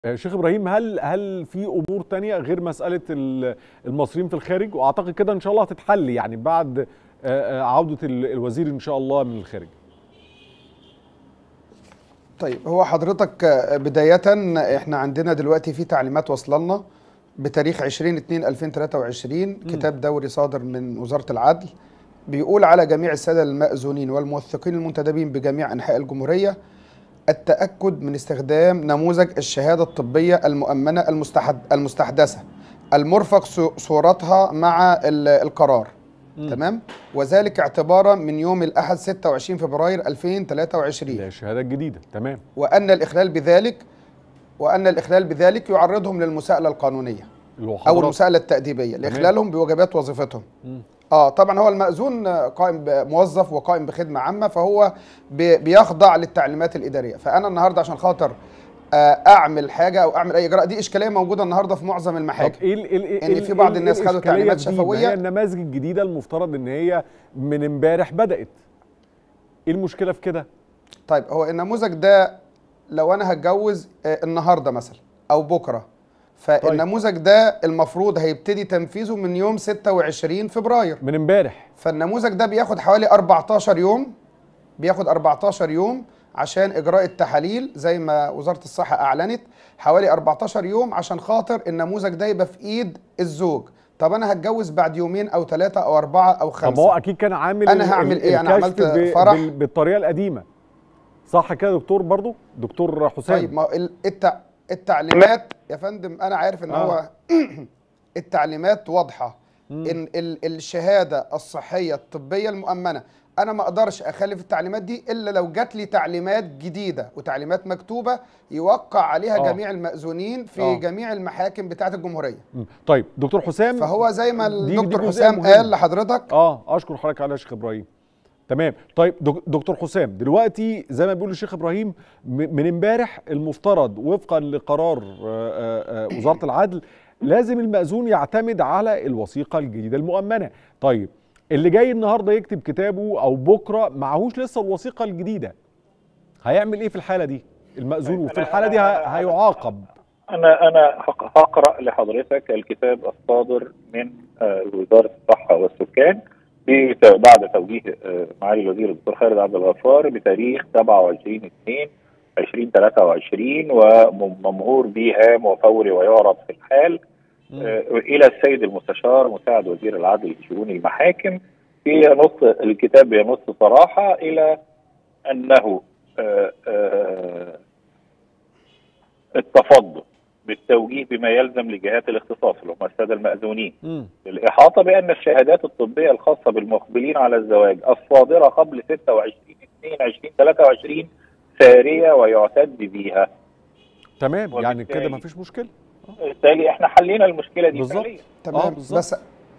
آه، شيخ ابراهيم هل هل في امور تانية غير مساله ال- المصريين في الخارج واعتقد كده ان شاء الله هتتحل يعني بعد آه، آه، عوده ال- الوزير ان شاء الله من الخارج طيب هو حضرتك آه، بداية احنا عندنا دلوقتي في تعليمات وصلنا بتاريخ 20 2 2023 كتاب دوري صادر من وزارة العدل بيقول على جميع السادة المأذونين والموثقين المنتدبين بجميع أنحاء الجمهورية التأكد من استخدام نموذج الشهادة الطبية المؤمنة المستحد المستحدثة المرفق صو- صورتها مع ال- القرار تمام وذلك اعتبارا من يوم الأحد 26 فبراير 2023 ده الشهاده الجديده تمام وأن الإخلال بذلك وأن الإخلال بذلك يعرضهم للمساءلة القانونية اللي هو أو حضرتك- المساءلة التأديبية لإخلالهم بواجبات وظيفتهم اه طبعا هو المأذون آه، قائم ب- موظف وقائم بخدمة عامة فهو بي- بيخضع للتعليمات الإدارية فأنا النهاردة عشان خاطر آه، أعمل حاجة أو أعمل أي إجراء دي إشكالية موجودة النهاردة في معظم طب المحاكم ايه ال- ال- ال- إن ال- في بعض ال- الناس خدوا الإشكالية تعليمات في دي؟ ما شفوية. هي النماذج الجديده المفترض ان هي من امبارح بدات ايه المشكله في كده طيب هو النموذج ده لو انا هتجوز آه، النهارده مثلا او بكره فالنموذج ده المفروض هيبتدي تنفيذه من يوم 26 فبراير من امبارح فالنموذج ده بياخد حوالي 14 يوم بياخد 14 يوم عشان اجراء التحاليل زي ما وزاره الصحه اعلنت حوالي 14 يوم عشان خاطر النموذج ده يبقى في ايد الزوج طب انا هتجوز بعد يومين او ثلاثه او اربعه او خمسه طب هو اكيد كان عامل أنا ال- هعمل ال- إيه؟ أنا الكشف عملت ب- فرح. بال- بالطريقه القديمه صح كده يا دكتور برضو دكتور حسام طيب ما هو ال- التع... التعليمات يا فندم انا عارف ان آه. هو التعليمات واضحه ان ال... الشهاده الصحيه الطبيه المؤمنه انا ما اقدرش اخالف التعليمات دي الا لو جات لي تعليمات جديده وتعليمات مكتوبه يوقع عليها آه. جميع المأذونين في آه. جميع المحاكم بتاعه الجمهوريه مم. طيب دكتور حسام فهو زي ما دي- دي الدكتور جزئية حسام مهمة. قال لحضرتك اه اشكر حضرتك على يا شيخ ابراهيم تمام طيب دك- دكتور حسام دلوقتي زي ما بيقول الشيخ ابراهيم م- من امبارح المفترض وفقا لقرار آه، آه، آه، وزاره العدل لازم المأذون يعتمد على الوثيقه الجديده المؤمنه طيب اللي جاي النهارده يكتب كتابه او بكره معهوش لسه الوثيقه الجديده هيعمل ايه في الحاله دي المأذون وفي أنا- الحاله دي أنا- ه- هيعاقب انا انا هق- هقرا لحضرتك الكتاب الصادر من آه، وزاره الصحه والسكان بت- بعد توجيه آه، معالي الوزير الدكتور خالد عبد الغفار بتاريخ 27 2 2023 وممهور به هام وفوري ويعرض في الحال آه، الى السيد المستشار مساعد وزير العدل لشؤون المحاكم في نص الكتاب بينص صراحه الى انه آه، آه، التفضل بالتوجيه بما يلزم لجهات الاختصاص اللي هم الساده المأذونين مم. للإحاطة بأن الشهادات الطبية الخاصة بالمقبلين على الزواج الصادرة قبل 26 2 2023 سارية ويعتد بها تمام يعني وبالتالي- كده مفيش مشكله بالتالي احنا حلينا المشكلة دي بالظبط. فعليا تمام بالظبط. بس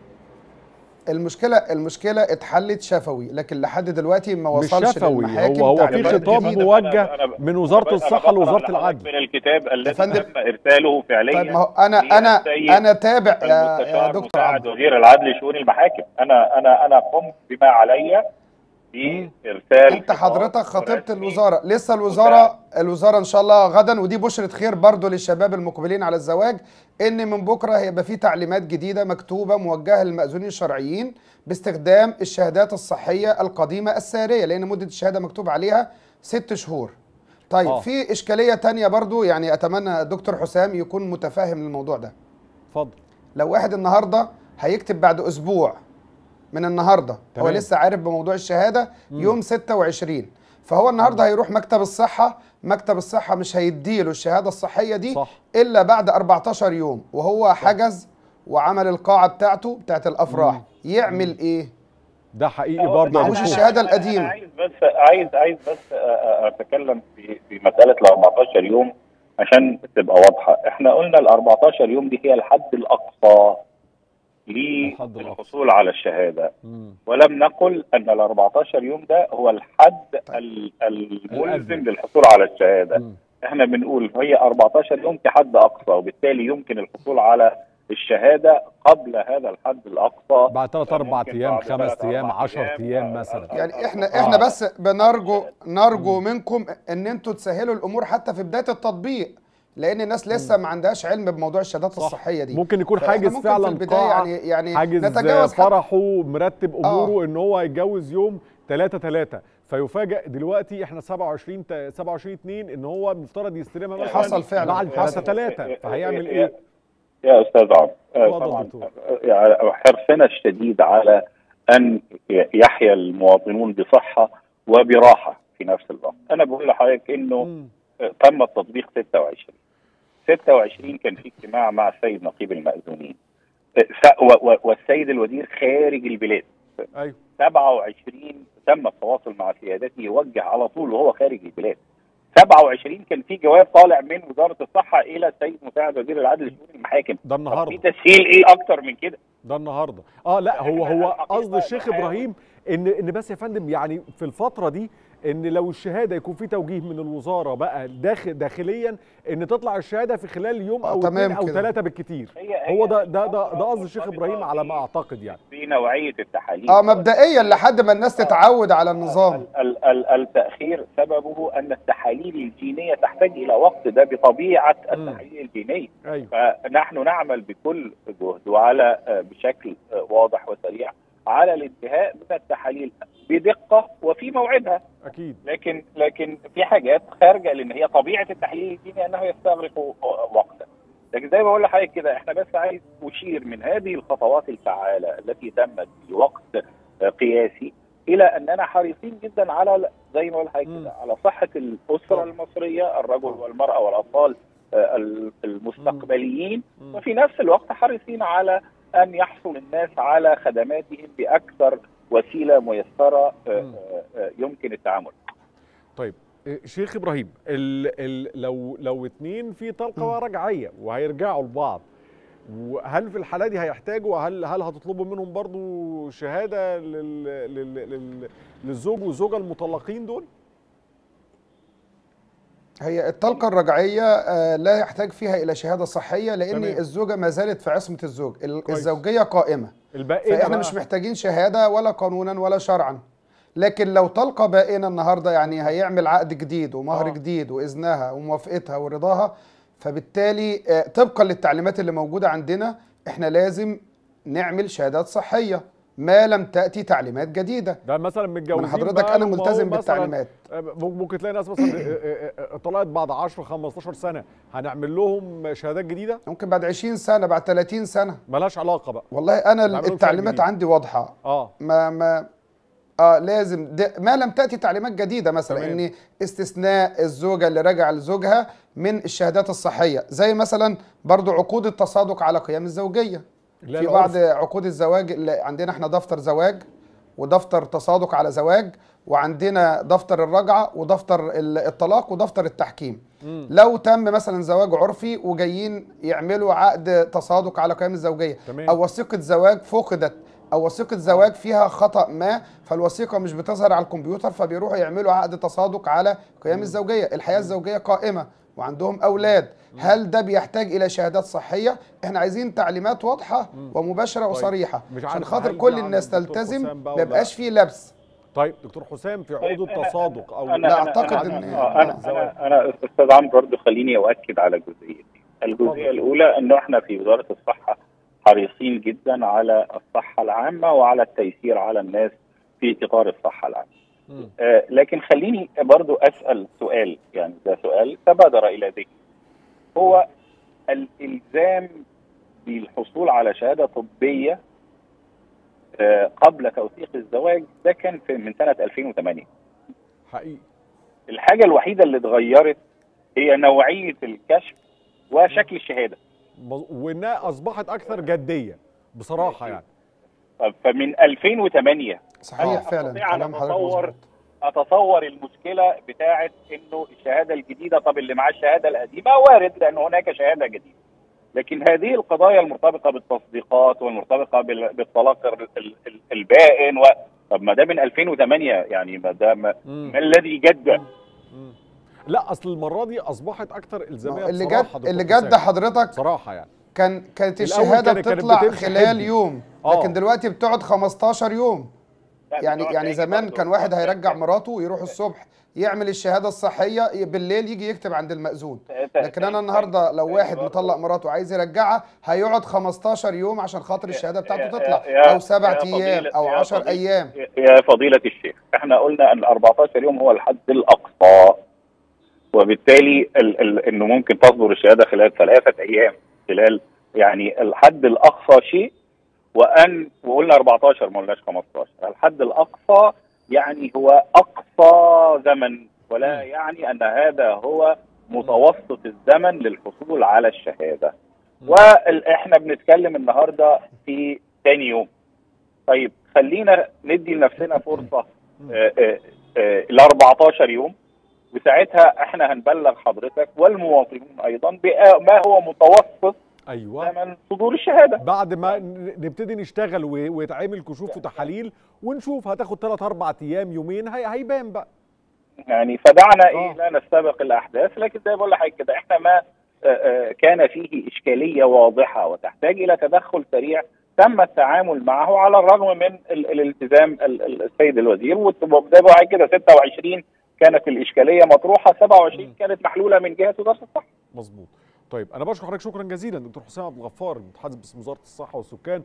المشكله المشكله اتحلت شفوي لكن لحد دلوقتي ما مش وصلش شفوي للمحاكم هو هو في تعليمات خطاب جديدة. موجه أنا- أنا- من وزاره أنا الصحه بقرأ لوزاره لحضرتك العدل من الكتاب الذي فندم. تم إرساله فعليا طيب ما هو انا انا للسيد انا تابع يا, يا المستشار دكتور مساعد عبد وزير العدل لشؤون المحاكم انا انا انا قمت بما علي بارسال انت خطاب حضرتك خاطبت رسمي. الوزاره لسه الوزاره الوزاره ان شاء الله غدا ودي بشره خير برضو للشباب المقبلين على الزواج ان من بكره هيبقى في تعليمات جديده مكتوبه موجهه للمأذونين الشرعيين باستخدام الشهادات الصحيه القديمه الساريه لان مده الشهاده مكتوب عليها ست شهور طيب آه. في اشكاليه تانية برضو يعني اتمنى دكتور حسام يكون متفاهم للموضوع ده اتفضل لو واحد النهارده هيكتب بعد اسبوع من النهارده هو تمام. لسه عارف بموضوع الشهاده يوم 26 فهو النهارده هيروح مكتب الصحه مكتب الصحه مش هيديله الشهاده الصحيه دي صح. الا بعد 14 يوم وهو حجز وعمل القاعه بتاعته بتاعت الافراح يعمل ايه ده حقيقي هو برضه يا معهوش دكتور. الشهادة أنا- أنا القديمة. عايز بس عايز عايز بس أ- أ- اتكلم في في مساله ال 14 يوم عشان تبقى واضحه احنا قلنا ال 14 يوم دي هي الحد الاقصى الحد الأقصى. للحصول على الشهاده مم. ولم نقل ان ال 14 يوم ده هو الحد ال- الملزم الأدنى. للحصول على الشهاده مم. احنا بنقول هي 14 يوم كحد اقصى وبالتالي يمكن الحصول على الشهاده قبل هذا الحد الاقصى بعد ثلاث اربع ممكن ايام بعد خمس ثلاث ايام أربع 10 ايام آه، مثلا آه، يعني احنا آه. احنا بس بنرجو نرجو منكم ان انتوا تسهلوا الامور حتى في بدايه التطبيق لان الناس لسه ما عندهاش علم بموضوع الشهادات صح. الصحيه دي ممكن يكون فإحنا حاجز ممكن في فعلا البداية قاعة يعني يعني حاجز نتجاوز حتى- فرحه مرتب اموره ان هو هيتجوز يوم 3 3 فيفاجئ دلوقتي احنا 27 تا- 27 2 ان هو المفترض يستلمها مثلا حصل فعلا. بعد 3 حصل. 3 فهيعمل يا- ايه؟ يا استاذ عمرو آه، اتفضل طبعا دكتور. آه، يعني حرصنا الشديد على ان يحيا المواطنون بصحه وبراحه في نفس الوقت انا بقول لحضرتك انه مم. آه، تم التطبيق 26 26 كان في اجتماع مع السيد نقيب المأذونين آه، س- و- و- والسيد الوزير خارج البلاد ايوه 27 تم التواصل مع سيادته يوجه على طول وهو خارج البلاد 27 كان في جواب طالع من وزاره الصحه الى السيد مساعد وزير العدل لشؤون المحاكم ده طب في النهارده تسهيل ايه اكتر من كده ده النهارده اه لا هو إحنا هو الحقيقة قصد الشيخ بنحاول- ابراهيم ان ان بس يا فندم يعني في الفتره دي ان لو الشهاده يكون في توجيه من الوزاره بقى داخل داخليا ان تطلع الشهاده في خلال يوم آه، او تمام اثنين او كده. ثلاثه بالكتير هي- هي هو ده ده ده, الفترة ده قصد الشيخ مرتبطة ابراهيم على ما ب- اعتقد يعني في نوعيه التحاليل اه مبدئيا لحد ما الناس تتعود على النظام ال- ال- ال- التاخير سببه ان التحاليل الجينيه تحتاج الى وقت ده بطبيعه مم. التحاليل الجينيه ايوه فنحن نعمل بكل جهد وعلى آه، بشكل آه، واضح وسريع على الانتهاء من التحاليل بدقه وفي موعدها اكيد لكن لكن في حاجات خارجه لان هي طبيعه التحليل الجيني انه يستغرق وقتا لكن زي ما بقول لحضرتك كده احنا بس عايز اشير من هذه الخطوات الفعاله التي تمت في وقت آه، قياسي الى اننا حريصين جدا على زي ما بقول لحضرتك مم. كده على صحه الاسره المصريه الرجل والمراه والاطفال آه، ال- المستقبليين مم. وفي نفس الوقت حريصين على ان يحصل الناس على خدماتهم باكثر وسيله ميسره آه، مم. آه، آه، يمكن التعامل طيب إيه، شيخ ابراهيم ال ال لو لو اتنين في طلقه ورجعيه وهيرجعوا لبعض وهل في الحاله دي هيحتاجوا هل هل هتطلبوا منهم برضو شهاده لل لل لل للزوج والزوجه المطلقين دول؟ هي الطلقة الرجعية آه، لا يحتاج فيها إلى شهادة صحية لأن تمام. الزوجة ما زالت في عصمة الزوج ال- كويس. الزوجية قائمة الباقي فإحنا مش محتاجين شهادة ولا قانونا ولا شرعا لكن لو طلقة بائنة النهاردة يعني هيعمل عقد جديد ومهر آه. جديد وإذنها وموافقتها ورضاها فبالتالي آه، طبقا للتعليمات اللي موجودة عندنا إحنا لازم نعمل شهادات صحية ما لم تأتي تعليمات جديدة ده مثلا متجوزين من حضرتك بقى أنا لهم أهو ملتزم مثلاً، بالتعليمات آه، ممكن تلاقي ناس مثلا آه، آه، آه، طلعت بعد 10 15 سنه هنعمل لهم شهادات جديده ممكن بعد 20 سنة بعد 30 سنة ملهاش علاقه بقى والله أنا نعمل لهم شهادة التعليمات جديدة. عندي واضحة اه ما ما اه لازم ده ما لم تاتي تعليمات جديده مثلا تمام. ان استثناء الزوجه اللي راجعه لزوجها من الشهادات الصحيه زي مثلا برضو عقود التصادق على قيام الزوجيه لا في العرف. بعض عقود الزواج اللي عندنا احنا دفتر زواج ودفتر تصادق على زواج وعندنا دفتر الرجعه ودفتر ال- الطلاق ودفتر التحكيم مم. لو تم مثلا زواج عرفي وجايين يعملوا عقد تصادق على قيام الزوجيه تمام. او وثيقه زواج فقدت او وثيقه زواج فيها خطا ما فالوثيقه مش بتظهر على الكمبيوتر فبيروحوا يعملوا عقد تصادق على قيام الزوجيه الحياه الزوجيه قائمه وعندهم اولاد هل ده بيحتاج الى شهادات صحيه احنا عايزين تعليمات واضحه ومباشره طيب. وصريحه مش عشان عارف خاطر هل كل ده الناس عند الدكتور تلتزم حسام بقى ما ولا يبقاش فيه لبس طيب دكتور حسام في عقود طيب، أنا- التصادق او أنا لا، أنا أعتقد أنا إن- آه، أنا, الزواج. أنا, أنا أستاذ عمرو برضه خليني أؤكد على جزئيتين اتفضل. الجزئية الأولى أنه إحنا في وزارة الصحة حريصين جدا على الصحة العامة وعلى التيسير على الناس في إطار الصحة العامة مم. آه، لكن خليني برضو أسأل سؤال يعني ده سؤال تبادر إلى ذهني هو الإلزام بالحصول على شهادة طبية آه، قبل توثيق الزواج ده كان في من سنة 2008 حقيقي الحاجة الوحيدة اللي اتغيرت هي نوعية الكشف وشكل الشهادة مظ- وانها اصبحت اكثر جديه بصراحه يعني طب فمن 2008 صحيح أنا فعلا أستطيع أن كلام حضرتك أتصور مظبوط اتصور المشكله بتاعه انه الشهاده الجديده طب اللي معاه الشهاده القديمه وارد لان هناك شهاده جديده لكن هذه القضايا المرتبطه بالتصديقات والمرتبطه بال- بالطلاق ال- ال- ال- البائن و... طب ما ده من 2008 يعني ما ده ما, مم. ما الذي جد مم. لا اصل المره دي اصبحت اكثر الزاميه اللي بصراحة جد دكتور اللي حسام. جد حضرتك بصراحه يعني كان كانت الأول الشهاده كانت- كانت بتطلع بتمشي خلال حدي. يوم آه. لكن دلوقتي بتقعد 15 يوم لا، يعني بتقعد يعني تاني زمان برضه. كان واحد هيرجع مراته يروح الصبح يعمل الشهاده الصحيه بالليل يجي يكتب عند المأذون ت- لكن انا ت- النهارده لو تاني واحد برضه. مطلق مراته عايز يرجعها هيقعد 15 يوم عشان خاطر الشهاده بتاعته يا- تطلع يا- او سبع يا ايام فضيلة- او يا 10 فضيلة- ايام يا فضيلة الشيخ احنا قلنا ان 14 يوم هو الحد الاقصى وبالتالي ال ال انه ممكن تصدر الشهاده خلال ثلاثه ايام خلال يعني الحد الاقصى شيء وان وقلنا 14 ما قلناش 15 الحد الاقصى يعني هو اقصى زمن ولا يعني ان هذا هو متوسط الزمن للحصول على الشهاده واحنا بنتكلم النهارده في ثاني يوم طيب خلينا ندي لنفسنا فرصه آه، آه، آه، ال 14 يوم وساعتها احنا هنبلغ حضرتك والمواطنين ايضا بما هو متوسط ايوه زمن صدور الشهاده بعد ما ن- نبتدي نشتغل و- ويتعمل كشوف وتحاليل ونشوف هتاخد 3 4 ايام يومين هي هيبان بقى يعني فدعنا آه. ايه لا نستبق الاحداث لكن زي ما بقول لحضرتك كده احنا ما آه، آه، كان فيه اشكاليه واضحه وتحتاج الى تدخل سريع تم التعامل معه على الرغم من ال- الالتزام ال- ال- السيد الوزير وزي ما بقول لحضرتك كده 26 كانت الاشكاليه مطروحه 27 كانت محلوله من جهه وزاره الصحه مظبوط طيب انا بشكر حضرتك شكرا جزيلا دكتور حسام عبد الغفار المتحدث باسم وزاره الصحه والسكان